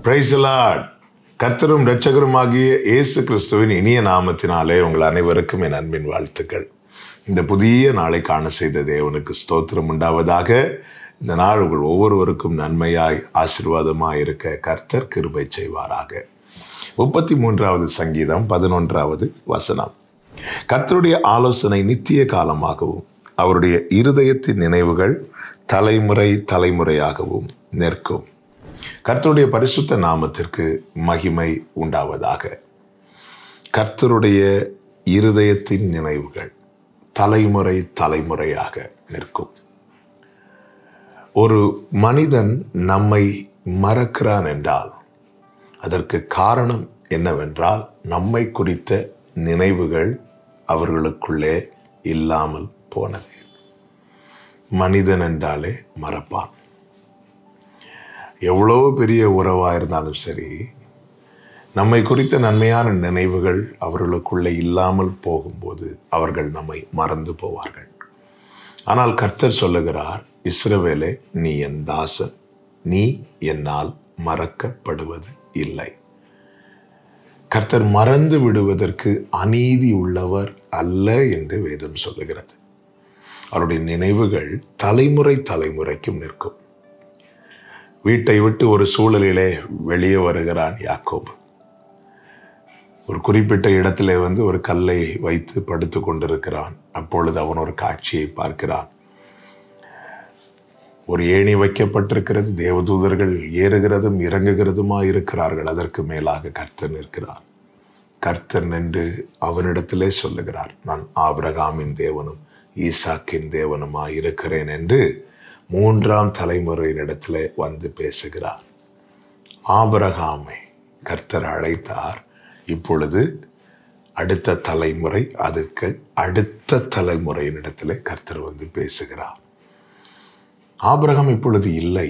பிரைசலாட் கர்த்தரும் இரட்சகருமாகிய இயேசு கிறிஸ்துவின் இனிய நாமத்தினாலே உங்கள் அனைவருக்கும் என் அன்பின் வாழ்த்துக்கள் இந்த புதிய நாளை காண செய்த தேவனுக்கு ஸ்தோத்திரம் உண்டாவதாக இந்த நாள் உங்கள் ஒவ்வொருவருக்கும் நன்மையாய் ஆசீர்வாதமாய் இருக்க கர்த்தர் கிருபை செய்வாராக முப்பத்தி மூன்றாவது சங்கீதம் பதினொன்றாவது வசனம் கர்த்தருடைய ஆலோசனை நித்திய காலமாகவும் அவருடைய இருதயத்தின் நினைவுகள் தலைமுறை தலைமுறையாகவும் நிற்கும் கர்த்தருடைய பரிசுத்த நாமத்திற்கு மகிமை உண்டாவதாக கர்த்தருடைய இருதயத்தின் நினைவுகள் தலைமுறை தலைமுறையாக நிற்கும் ஒரு மனிதன் நம்மை மறக்கிறான் என்றால் அதற்கு காரணம் என்னவென்றால் நம்மை குறித்த நினைவுகள் அவர்களுக்குள்ளே இல்லாமல் போனது மனிதன் என்றாலே மறப்பான் எவ்வளோ பெரிய உறவாக இருந்தாலும் சரி நம்மை குறித்த நன்மையான நினைவுகள் அவர்களுக்குள்ளே இல்லாமல் போகும்போது அவர்கள் நம்மை மறந்து போவார்கள் ஆனால் கர்த்தர் சொல்லுகிறார் இஸ்ரவேலே நீ என் தாசன் நீ என்னால் மறக்கப்படுவது இல்லை கர்த்தர் மறந்து விடுவதற்கு அநீதி உள்ளவர் அல்ல என்று வேதம் சொல்லுகிறது அவருடைய நினைவுகள் தலைமுறை தலைமுறைக்கும் நிற்கும் வீட்டை விட்டு ஒரு சூழலிலே வெளியே வருகிறான் யாக்கோப் ஒரு குறிப்பிட்ட இடத்திலே வந்து ஒரு கல்லை வைத்து படுத்து கொண்டிருக்கிறான் அப்பொழுது அவன் ஒரு காட்சியை பார்க்கிறான் ஒரு ஏணி வைக்கப்பட்டிருக்கிறது தேவதூதர்கள் ஏறுகிறதும் இறங்குகிறதுமா இருக்கிறார்கள் அதற்கு மேலாக கர்த்தர் நிற்கிறார் கர்த்தர் நின்று அவனிடத்திலே சொல்லுகிறார் நான் ஆபிரகாமின் தேவனும் ஈசாக்கின் தேவனுமா இருக்கிறேன் என்று மூன்றாம் தலைமுறையினிடத்திலே வந்து பேசுகிறார் ஆபிரகாமை கர்த்தர் அழைத்தார் இப்பொழுது அடுத்த தலைமுறை அதுக்கு அடுத்த தலைமுறையினிடத்திலே கர்த்தர் வந்து பேசுகிறார் ஆபிரகாம் இப்பொழுது இல்லை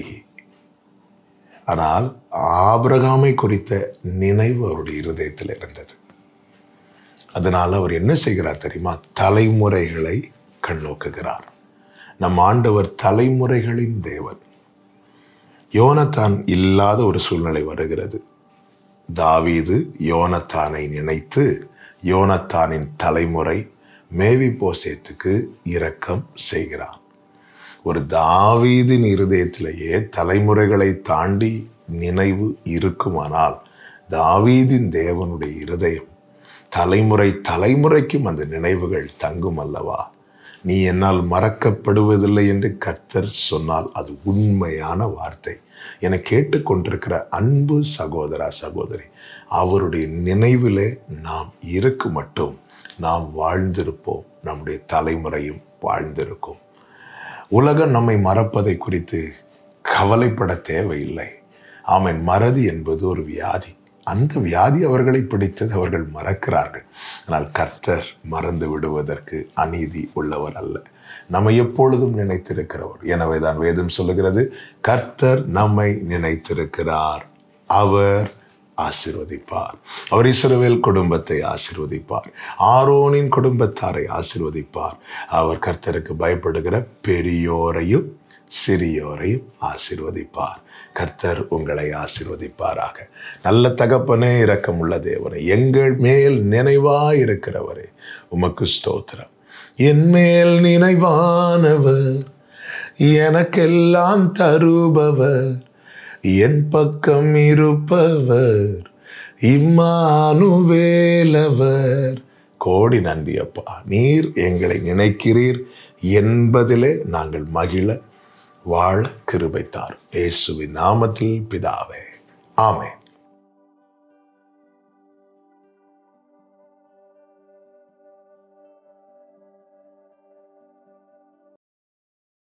ஆனால் ஆபிரகாமை குறித்த நினைவு அவருடைய இருதயத்தில் இருந்தது அதனால் அவர் என்ன செய்கிறார் தெரியுமா தலைமுறைகளை கண்ணோக்குகிறார் நம் ஆண்டவர் தலைமுறைகளின் தேவன் யோனத்தான் இல்லாத ஒரு சூழ்நிலை வருகிறது தாவீது யோனத்தானை நினைத்து யோனத்தானின் தலைமுறை மேவி போசேத்துக்கு இரக்கம் செய்கிறார் ஒரு தாவீதின் இருதயத்திலேயே தலைமுறைகளை தாண்டி நினைவு இருக்குமானால் தாவீதின் தேவனுடைய இருதயம் தலைமுறை தலைமுறைக்கும் அந்த நினைவுகள் தங்கும் அல்லவா நீ என்னால் மறக்கப்படுவதில்லை என்று கர்த்தர் சொன்னால் அது உண்மையான வார்த்தை என கேட்டுக்கொண்டிருக்கிற அன்பு சகோதரா சகோதரி அவருடைய நினைவிலே நாம் இருக்கு மட்டும் நாம் வாழ்ந்திருப்போம் நம்முடைய தலைமுறையும் வாழ்ந்திருக்கும் உலகம் நம்மை மறப்பதை குறித்து கவலைப்பட தேவையில்லை ஆமன் மறதி என்பது ஒரு வியாதி அந்த வியாதி அவர்களை பிடித்தது அவர்கள் மறக்கிறார்கள் ஆனால் கர்த்தர் மறந்து விடுவதற்கு அநீதி உள்ளவர் அல்ல நம்மை எப்பொழுதும் நினைத்திருக்கிறவர் எனவே தான் வேதம் சொல்லுகிறது கர்த்தர் நம்மை நினைத்திருக்கிறார் அவர் ஆசிர்வதிப்பார் அவர் இஸ்ரவேல் குடும்பத்தை ஆசிர்வதிப்பார் ஆரோனின் குடும்பத்தாரை ஆசிர்வதிப்பார் அவர் கர்த்தருக்கு பயப்படுகிற பெரியோரையும் சிறியோரையும் ஆசிர்வதிப்பார் கர்த்தர் உங்களை ஆசிர்வதிப்பாராக நல்ல தகப்பனே இரக்கமுள்ள தேவனே எங்கள் மேல் நினைவாய் இருக்கிறவரே உமக்கு ஸ்தோத்திரம் என் மேல் நினைவானவர் எனக்கெல்லாம் தருபவர் என் பக்கம் இருப்பவர் இம்மானுவேலவர் கோடி நன்றி அப்பா நீர் எங்களை நினைக்கிறீர் என்பதிலே நாங்கள் மகிழ வாழ கிருபைத்தார் இயேசுவின் நாமத்தில் பிதாவே ஆமென்